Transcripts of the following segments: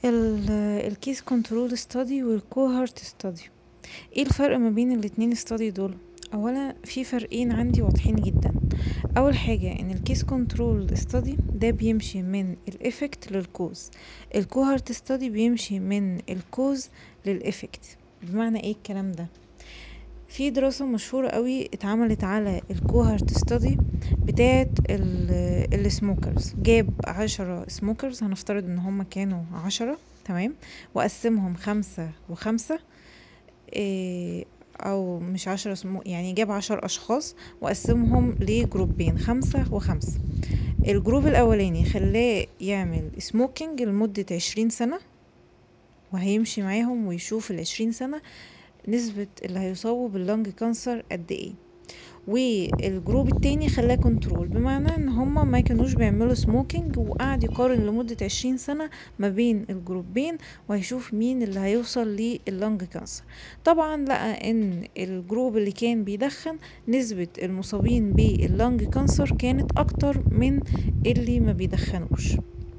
الكيس كنترول ستادي والكوهورت ستادي ايه الفرق ما بين الاتنين ستادي دول اولا في فرقين عندي واضحين جدا اول حاجة ان الكيس كنترول ستادي ده بيمشي من الافكت للكوز الكوهورت ستادي بيمشي من الكوز للافكت بمعنى ايه الكلام ده في دراسة مشهورة قوي اتعملت على الكوهورت ستادي بتاعت السموكرز جاب عشرة سموكرز هنفترض ان هم كانوا عشرة تمام وقسمهم خمسة وخمسة إيه او مش عشرة سمو يعني جاب عشر اشخاص وقسمهم لجروبين خمسة وخمسة الجروب الاولاني خلاه يعمل سموكينج لمدة عشرين سنة وهيمشي معاهم ويشوف العشرين سنة نسبة اللي هيصابوا باللنج كانسر قد ايه والجروب التاني خلاه كنترول بمعنى ان هما ما كانوش بيعملوا سموكينج وقعد يقارن لمدة عشرين سنة ما بين الجروبين وهيشوف مين اللي هيوصل لللنج كانسر طبعا لقى ان الجروب اللي كان بيدخن نسبة المصابين باللنج كانسر كانت اكتر من اللي ما بيدخنوش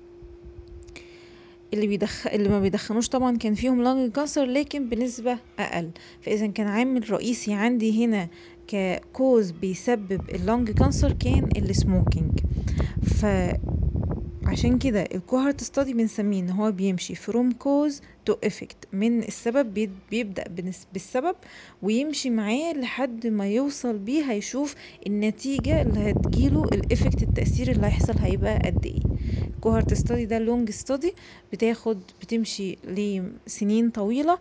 اللي بيدخ... اللي ما بيدخنوش طبعا كان فيهم لانج كانسر لكن بنسبة أقل فإذا كان عامل رئيسي عندي هنا ككوز بيسبب اللانج كانسر كان السموكينج فعشان كده الكوهرت ستادي بنسميه ان هو بيمشي فروم كوز تو افكت من السبب بي- بيبدأ بنس- بالسبب ويمشي معاه لحد ما يوصل بيه هيشوف النتيجة اللي هتجيله الافكت التأثير اللي هيحصل هيبقى قد ايه كوهرت ستادي ده لونج ستادي بتاخد بتمشي لسنين طويلة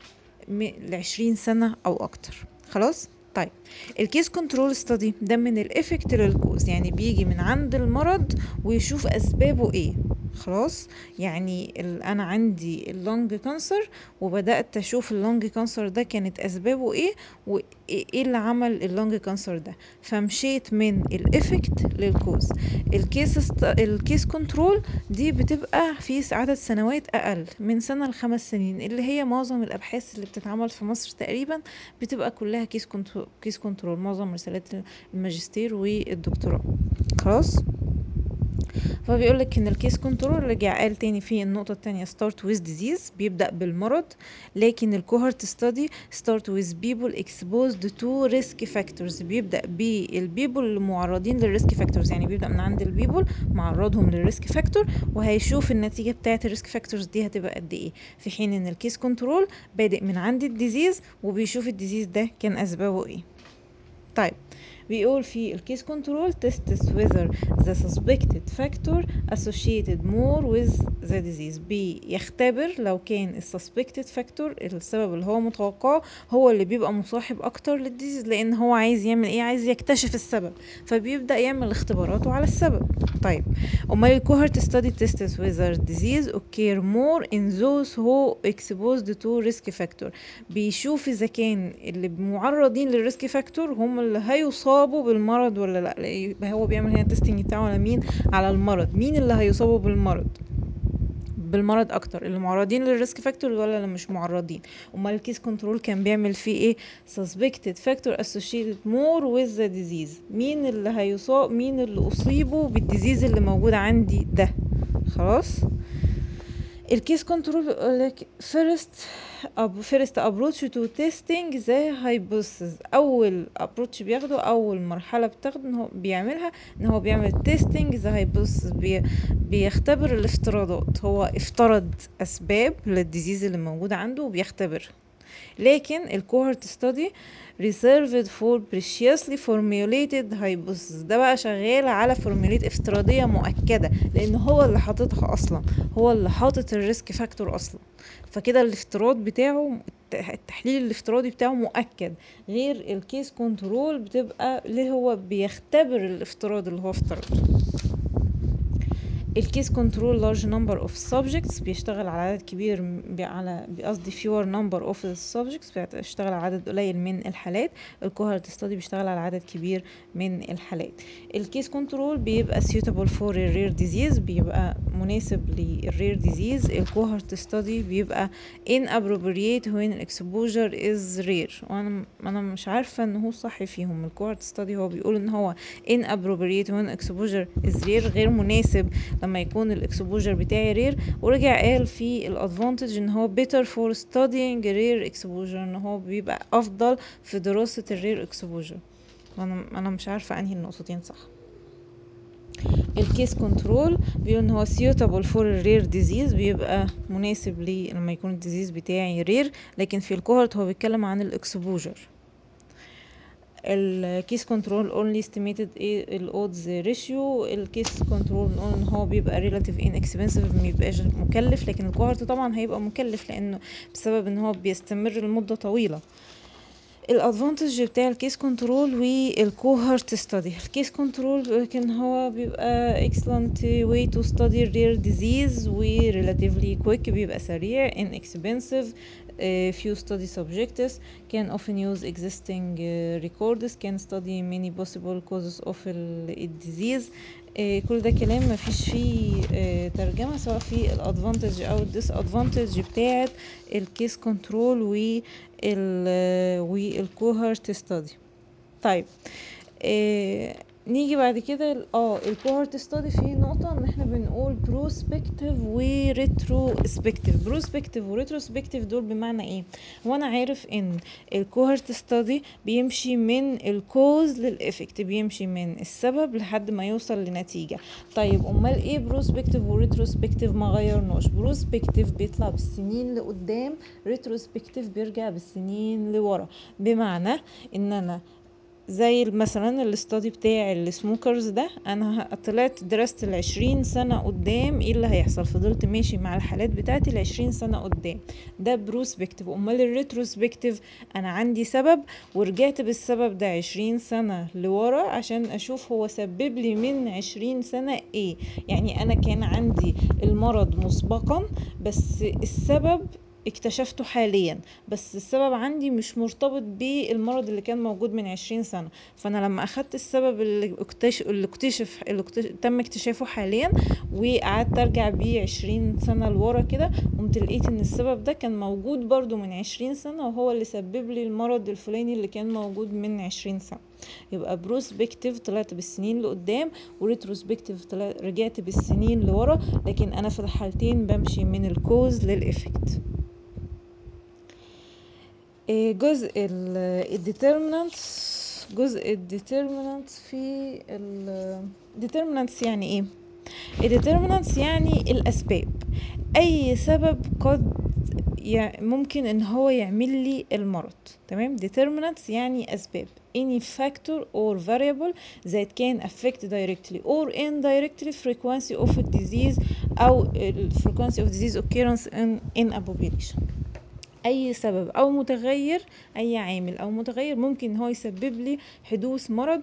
لعشرين سنة أو أكتر خلاص طيب الكيس كنترول ستادي ده من الافكت للكوز يعني بيجي من عند المرض ويشوف أسبابه ايه خلاص يعني ال- انا عندي اللونج كانسر وبدات اشوف اللونج كانسر ده كانت اسبابه ايه وايه اللي عمل اللونج كانسر ده فمشيت من الافكت للكوز الكيس است... الكيس كنترول دي بتبقى في عدد سنوات اقل من سنه لخمس سنين اللي هي معظم الابحاث اللي بتتعمل في مصر تقريبا بتبقى كلها كيس كنترول كيس كنترول معظم رسالات الماجستير والدكتوراه خلاص فبيقول لك ان الكيس كنترول رجع قال تاني في النقطة التانية start with disease بيبدأ بالمرض لكن الكوهورت ستادي start with people exposed to risk factors بيبدأ بالبيبل المعرضين للريسك فاكتورز يعني بيبدأ من عند البيبل معرضهم للريسك فاكتور وهيشوف النتيجة بتاعة الريسك فاكتورز دي هتبقى قد ايه في حين ان الكيس كنترول بادئ من عند الديزيز وبيشوف الديزيز ده كان اسبابه ايه طيب بيقول في الكيس كنترول tests whether the suspected factor associated more with the disease بيختبر لو كان السسبكتد فاكتور السبب اللي هو متوقعه هو اللي بيبقى مصاحب اكتر للديزيز لان هو عايز يعمل ايه عايز يكتشف السبب فبيبدا يعمل اختباراته على السبب طيب امال الكوهورت study tests whether disease occur more in those who exposed to risk factor بيشوف اذا كان اللي معرضين للريسك فاكتور هم اللي هيصابوا بالمرض ولا لا يبقى هو بيعمل هنا تيستنج بتاعه على مين على المرض مين اللي هيصابوا بالمرض بالمرض اكتر اللي معرضين للريسك فاكتور ولا اللي مش معرضين امال الكيس كنترول كان بيعمل فيه ايه suspected factor associated more with the disease مين اللي هيصاب مين اللي اصيبوا بالديزيز اللي موجود عندي ده خلاص الكيس كنترول بيقول لك فيرست أب فيرست ابروتش تو تيستينج ذا هايبوثيسز اول ابروتش بياخده اول مرحله بتاخده ان هو بيعملها ان هو بيعمل تيستينج ذا هايبوثيسز بي بيختبر الافتراضات هو افترض اسباب للديزيز اللي موجود عنده وبيختبرها لكن الكوهورت ستادي reserved for preciously formulated hypothesis ده بقى شغال على فورميليت افتراضية مؤكدة لأن هو اللي حاططها أصلا هو اللي حاطط الريسك فاكتور أصلا فكده الافتراض بتاعه التحليل الافتراضي بتاعه مؤكد غير الكيس كنترول بتبقى اللي هو بيختبر الافتراض اللي هو افترضه الكيس كنترول لارج نمبر اوف سبجكتس بيشتغل على عدد كبير م- على قصدي فيور نمبر اوف سبجكتس بيشتغل على عدد قليل من الحالات الكوهرت ستادي بيشتغل على عدد كبير من الحالات الكيس كنترول بيبقى suitable فور الرير ديزيز بيبقى مناسب للرير ديزيز الكوهرت ستادي بيبقى inappropriate when exposure is rare وانا انا مش عارفه ان هو صح فيهم الكوهرت ستادي هو بيقول ان هو inappropriate when exposure is rare غير مناسب لما يكون الاكسبوجر بتاعي رير ورجع قال في الادفانتج ان هو better for studying rare exposure ان هو بيبقى افضل في دراسة الرير اكسبوجر انا انا مش عارفة انهي النقطتين صح الكيس كنترول بيقول ان هو suitable for الرير ديزيز بيبقى مناسب لي لما يكون الديزيز بتاعي رير لكن في الكوهورت هو بيتكلم عن الاكسبوجر الكيس كنترول اونلي استيميتد ايه الاودز ريشيو الكيس كنترول بنقول ان هو بيبقى ريلاتيف ان اكسبنسيف ما بيبقاش مكلف لكن الكوهورت طبعا هيبقى مكلف لانه بسبب ان هو بيستمر لمده طويله الادفانتج بتاع الكيس كنترول والكوهورت ستادي الكيس كنترول لكن هو بيبقى excellent way to study rare disease و relatively quick بيبقى سريع inexpensive uh, few study subjects can often use existing uh, records can study many possible causes of ال disease آه، كل ده كلام مفيش فيه آه، ترجمة سواء في الادفانتج او الديس ادفانتج بتاعت الكيس كنترول وال والكوهورت ستادي طيب آه نيجي بعد كده ال- اه الكوهورت ستادي في نقطة ان احنا بنقول بروسبكتيف وريتروسبكتيف بروسبكتيف وريتروسبكتيف دول بمعنى ايه هو انا عارف ان الكوهورت ستادي بيمشي من الكوز للافكت بيمشي من السبب لحد ما يوصل لنتيجة طيب امال ايه بروسبكتيف وريتروسبكتيف ما غيرناش بروسبكتيف بيطلع بالسنين لقدام ريتروسبكتيف بيرجع بالسنين لورا بمعنى ان انا زي مثلا الاستادي بتاع السموكرز ده انا ه- طلعت درست العشرين سنة قدام ايه اللي هيحصل فضلت ماشي مع الحالات بتاعتي العشرين سنة قدام ده بروسبكتيف امال الريتروسبكتيف انا عندي سبب ورجعت بالسبب ده عشرين سنة لورا عشان اشوف هو سبب لي من عشرين سنة ايه يعني انا كان عندي المرض مسبقا بس السبب اكتشفته حاليا بس السبب عندي مش مرتبط بالمرض اللي كان موجود من عشرين سنة فانا لما اخدت السبب اللي اكتشف اللي اكتشف اللي اكتشف تم اكتشافه حاليا وقعدت ارجع بيه عشرين سنة لورا كده قمت لقيت ان السبب ده كان موجود برضو من عشرين سنة وهو اللي سبب لي المرض الفلاني اللي كان موجود من عشرين سنة يبقى بروسبكتيف طلعت بالسنين لقدام وريتروسبكتيف طلعت رجعت بالسنين لورا لكن انا في الحالتين بمشي من الكوز للإفكت إيه جزء الديترمينانتس جزء الديترمينانتس في الديترمينانتس يعني ايه الديترمينانتس يعني الاسباب اي سبب قد يع- ممكن ان هو يعمل لي المرض تمام determinants يعني اسباب any factor or variable that can affect directly or indirectly frequency of a disease او ال frequency of disease occurrence in, in a population اي سبب او متغير اي عامل او متغير ممكن ان هو يسبب لي حدوث مرض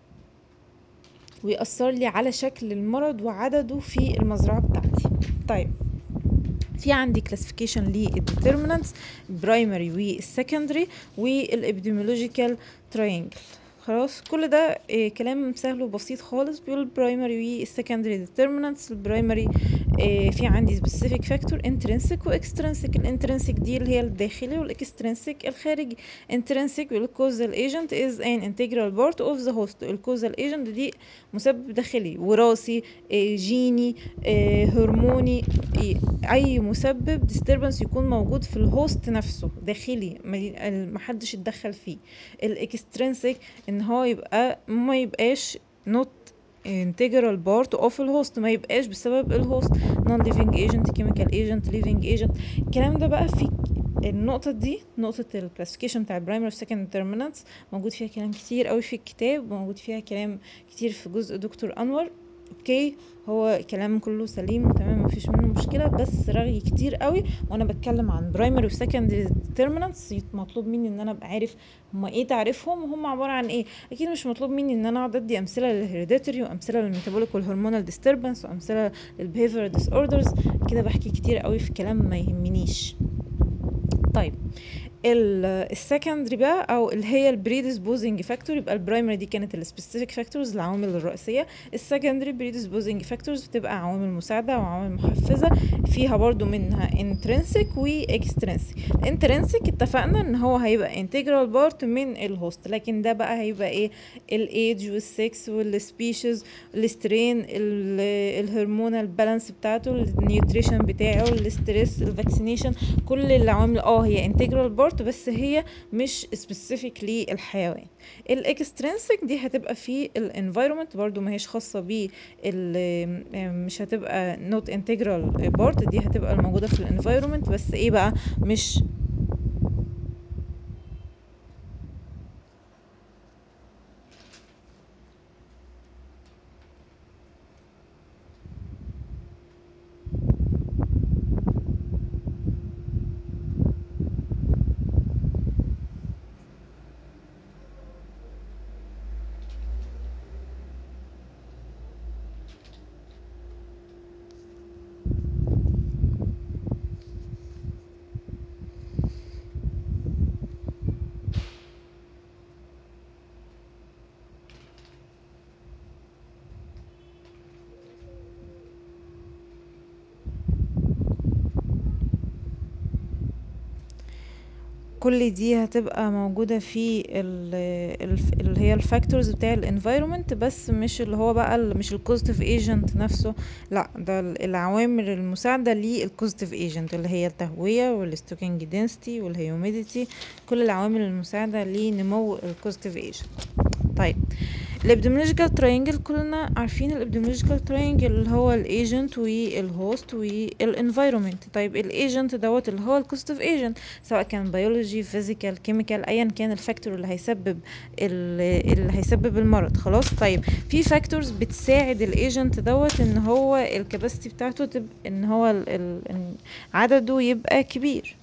ويأثر لي على شكل المرض وعدده في المزرعة بتاعتي طيب في عندي كلاسيفيكيشن للديترمينانتس برايمري والسكندري والابيديميولوجيكال تراينجل خلاص كل ده إيه كلام سهل وبسيط خالص بيقول البرايمري والسكندري ديترمينانتس البرايمري إيه في عندي سبيسيفيك فاكتور انترنسيك واكسترنسيك الانترنسيك دي اللي هي الداخلي والاكسترنسيك الخارجي انترنسيك بيقول الكوزال ايجنت از ان انتجرال بارت اوف ذا هوست الكوزال ايجنت دي مسبب داخلي وراثي إيه جيني إيه هرموني إيه اي مسبب disturbance يكون موجود في الهوست نفسه داخلي ما ي- محدش يتدخل فيه الاكسترنسيك ان هو يبقى ما يبقاش not integral part of الهوست ما يبقاش بسبب الهوست non living agent chemical agent living agent الكلام ده بقى في النقطة دي نقطة الكلاسيفيكيشن بتاع البرايمري والسكند determinants موجود فيها كلام كتير قوي في الكتاب موجود فيها كلام كتير في جزء دكتور انور اوكي هو كلام كله سليم وتمام مفيش منه مشكله بس رغي كتير قوي وانا بتكلم عن برايمري وسكندري ديترمينانتس مطلوب مني ان انا ابقى عارف هما ايه تعريفهم وهم عباره عن ايه اكيد مش مطلوب مني ان انا اقعد ادي امثله للهيريديتري وامثله للميتابوليك والهرمونال ديستربنس وامثله للبيهيفير ديس اوردرز كده بحكي كتير قوي في كلام ما يهمنيش طيب السكندري بقى او اللي هي البريدisposing فاكتور يبقى البرايمري دي كانت السبيسيفيك فاكتورز العوامل الرئيسيه السكندري بريدisposing فاكتورز بتبقى عوامل مساعده وعوامل محفزه فيها برضو منها intrinsic و extrinsic الانترنسك اتفقنا ان هو هيبقى integral بارت من الهوست لكن ده بقى هيبقى ايه الايدج والسكس والسبيشيز السترين الهرمونال بالانس بتاعته النيوتريشن بتاعه الاستريس الفاكسينيشن كل العوامل اه هي انتجرال بارت بس هي مش سبيسيفيك للحيوان الاكسترنسك دي هتبقى في الانفايرمنت برضو ما هيش خاصه ب مش هتبقى نوت انتجرال بارت دي هتبقى الموجوده في الانفايرمنت بس ايه بقى مش كل دي هتبقى موجودة في ال- الف- اللي هي الفاكتورز بتاع الانفايرومنت بس مش اللي هو بقى ال- مش الكوزيتيف ايجنت نفسه لا ده ال- العوامل المساعدة للكوزيتيف ايجنت اللي هي التهوية والستوكينج دينستي والهيوميديتي كل العوامل المساعدة لنمو الكوزيتيف ايجنت طيب الابدومينولوجيكال تراينجل كلنا عارفين الابدومينولوجيكال تراينجل اللي هو الايجنت والهوست والانفايرومنت طيب الايجنت دوت اللي هو الكوزيتيف ايجنت سواء كان بيولوجي فيزيكال كيميكال ايا كان الفاكتور اللي هيسبب ال- اللي هيسبب المرض خلاص طيب في فاكتورز بتساعد الايجنت دوت ان هو الكباستي بتاعته تبقى ان هو ال ال إن عدده يبقى كبير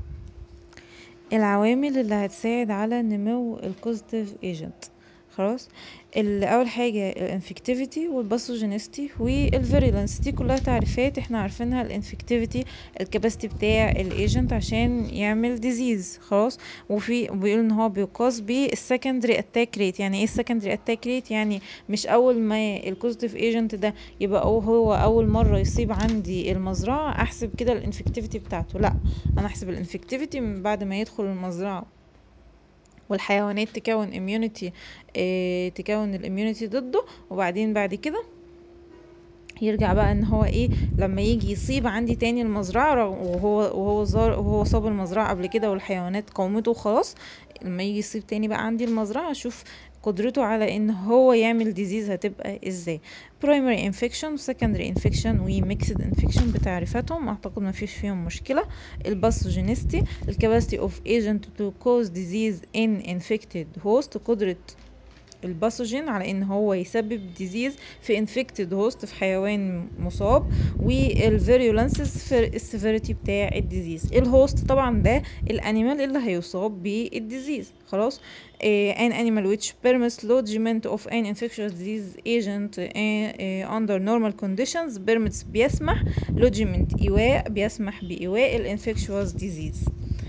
العوامل اللي هتساعد على نمو البوزيتيف ايجنت خلاص ال- اول حاجه الانفكتيفيتي والباثوجينيستي والفيريلانس دي كلها تعريفات احنا عارفينها الانفكتيفيتي الكباستي بتاع الايجنت عشان يعمل ديزيز خلاص وفي بيقول ان هو بيقاس بالسكندري اتاك ريت يعني ايه السكندري اتاك ريت يعني مش اول ما البوزيتيف ايجنت ده يبقى هو هو اول مره يصيب عندي المزرعه احسب كده الانفكتيفيتي بتاعته لا انا احسب الانفكتيفيتي من بعد ما يدخل المزرعه والحيوانات تكون اميونيتي اه تكون الاميونيتي ضده وبعدين بعد كده يرجع بقى ان هو ايه لما يجي يصيب عندي تاني المزرعه رغم- وهو وهو زار وهو صاب المزرعه قبل كده والحيوانات قاومته خلاص لما يجي يصيب تاني بقى عندي المزرعه اشوف قدرته على ان هو يعمل ديزيز هتبقى ازاي primary infection secondary infection و mixed infection بتعريفاتهم اعتقد ما فيش فيهم مشكله الباثوجينيستي الكاباسيتي اوف agent to cause disease in infected host قدره الباثوجين على ان هو يسبب ديزيز في انفكتد هوست في حيوان مصاب والفيريولانسز في السيفيريتي بتاع الديزيز الهوست طبعا ده الانيمال اللي هيصاب بالديزيز خلاص uh, an animal which permits lodgement of an infectious disease agent uh, uh, under normal conditions permits بيسمح lodgement إيواء بيسمح بإيواء الانفكشوس ديزيز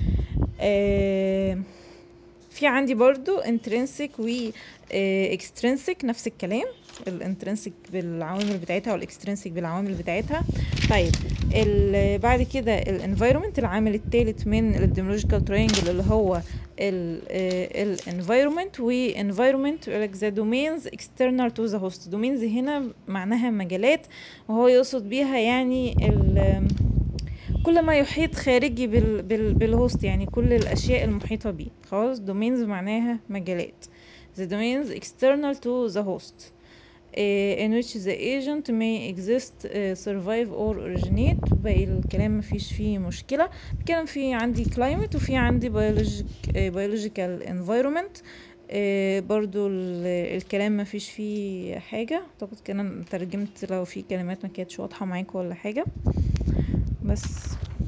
uh, في عندي برضو intrinsic و extrinsic نفس الكلام الانترنسك بالعوامل بتاعتها والاكسترنسك بالعوامل بتاعتها طيب ال- بعد كده الانفايرومنت العامل الثالث من الابديمولوجيكال تراينجل اللي هو الانفايرومنت وانفايرومنت ذا دومينز external to the host دومينز هنا معناها مجالات وهو يقصد بيها يعني ال كل ما يحيط خارجي بال بال بالهوست يعني كل الأشياء المحيطة بيه خلاص domains معناها مجالات the domains external to the host uh, in which the agent may exist uh, survive or originate باقي الكلام مفيش فيه مشكلة بتكلم في عندي climate وفي عندي biologic, uh, biological environment آه برضو ال- الكلام ما فيش فيه حاجة اعتقد كده أنا ترجمت لو في كلمات ما كانتش واضحة معاكم ولا حاجة بس